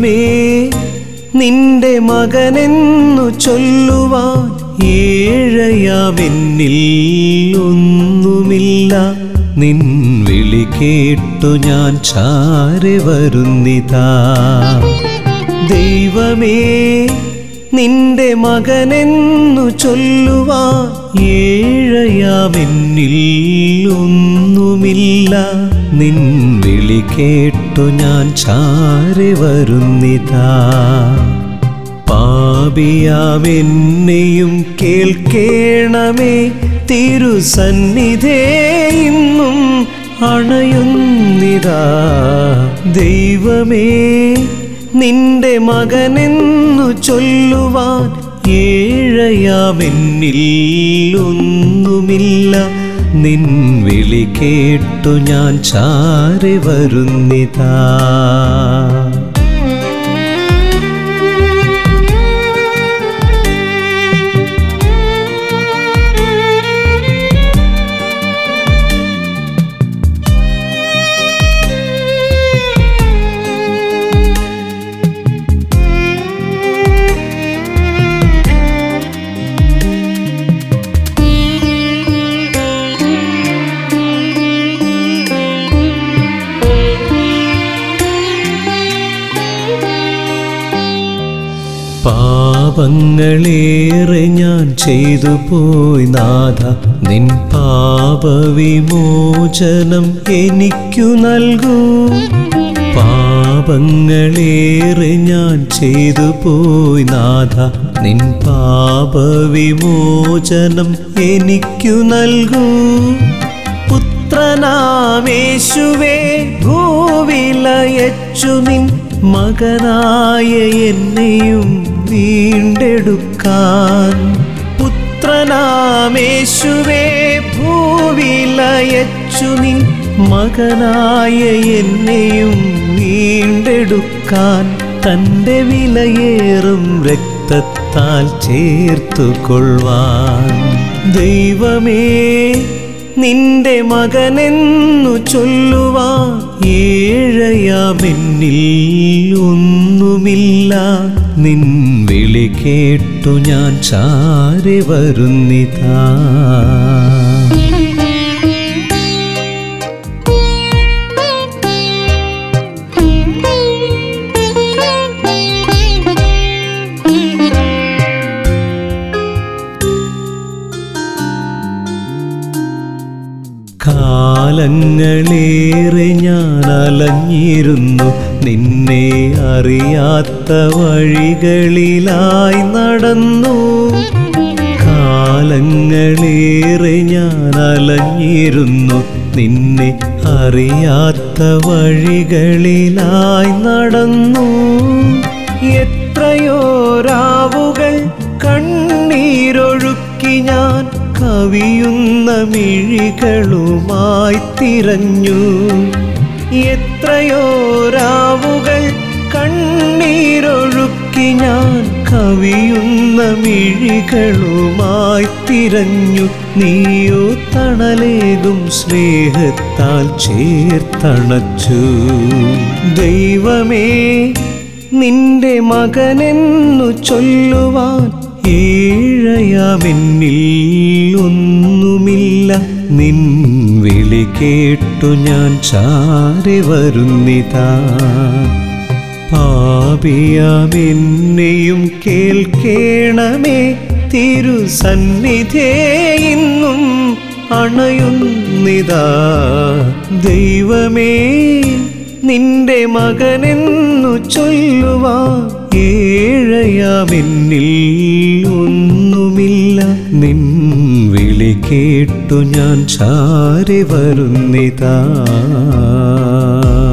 ദൈവമേ നിന്റെ മകനെന്നു ചൊല്ലുവാൻ ഏഴയാവെന്നിൽ ഒന്നുമില്ല നിൻ വിളി കേട്ടു ഞാൻ ചാരെ വരുന്നിതാ ദൈവമേ നിന്റെ മകനെന്നു ചൊല്ലുവാൻ ഏഴയാമെന്നിൽ ഒന്നുമില്ല നിൻ വിളി കേട്ടു ഞാൻ ചാരെ വരുന്നിതാ പാപിയാവെന്നെയും കേൾക്കേണമേ തിരുസന്നിധേ ഇന്നും അണയുന്നിതാ ദൈവമേ നിന്റെ മകനെന്നു ചൊല്ലുവാൻ ഏഴയാവെന്നിൽ ഒന്നുമില്ല നിൻ വിളി കേട്ടു ഞാൻ ചാരി വരുന്നിതാ പാപങ്ങളേറെ ഞാൻ ചെയ്തു പോയി നാഥ നിൻ പാപവിമോചനം എനിക്കു നൽകൂ പാപങ്ങളേറെ ഞാൻ ചെയ്തു പോയി നാഥ നിൻ പാപവിമോചനം എനിക്കു നൽകൂ പുത്രനാമേശുവേ ഭൂവിലയച്ചു നിൻ മകനായ എന്നെയും വീണ്ടെടുക്കാൻ പുത്രനാമേശുവേ ഭൂവിലയച്ചു നിൻ മകനായ എന്നെയും വീണ്ടെടുക്കാൻ തൻ്റെ വിലയേറും രക്തത്താൽ ചേർത്തു കൊള്ളുവാൻ ദൈവമേ നിന്റെ മകനെന്നു ചൊല്ലുവാൻ ഏഴയാമെന്നിൽ ഒന്നുമില്ല നിൻ വിളി കേട്ടു ഞാൻ ചാരി വരുന്നിതാ കാലങ്ങളേറെ ഞാൻ അലഞ്ഞിരുന്നു നിന്നെ അറിയാത്ത വഴികളിലായി നടന്നു കാലങ്ങളേറെ ഞാൻ അലഞ്ഞിരുന്നു നിന്നെ അറിയാത്ത വഴികളിലായി നടന്നു എത്രയോ രാവുകൾ കണ്ണീരൊഴുക്കി ഞാൻ കവിയുന്ന മിഴികളുമായി തിരഞ്ഞു എത്രയോ രാവുകൾ കണ്ണീരൊഴുക്കി ഞാൻ കവിയുന്ന മിഴികളുമായി തിരഞ്ഞു നീയോ തണലേകും സ്നേഹത്താൽ ചേർത്തണച്ചു ദൈവമേ നിന്റെ മകനെന്നു ചൊല്ലുവാൻ ഏഴയാമെന്നിൽ ഒന്നുമില്ല നിൻ വിളി കേട്ടു ഞാൻ ചാരി വരുന്നിതാ പാപിയാമെന്നെയും കേൾക്കേണമേ തിരുസന്നിധേ ഇന്നും അണയുന്നിതാ ദൈവമേ നിന്റെ മകനെന്നു ചൊല്ലുവാ ഏഴയാമെന്നിൽ ഒന്നുമില്ല നിൻ വിളി കേട്ടു ഞാൻ ചാരി വരുന്നിതാ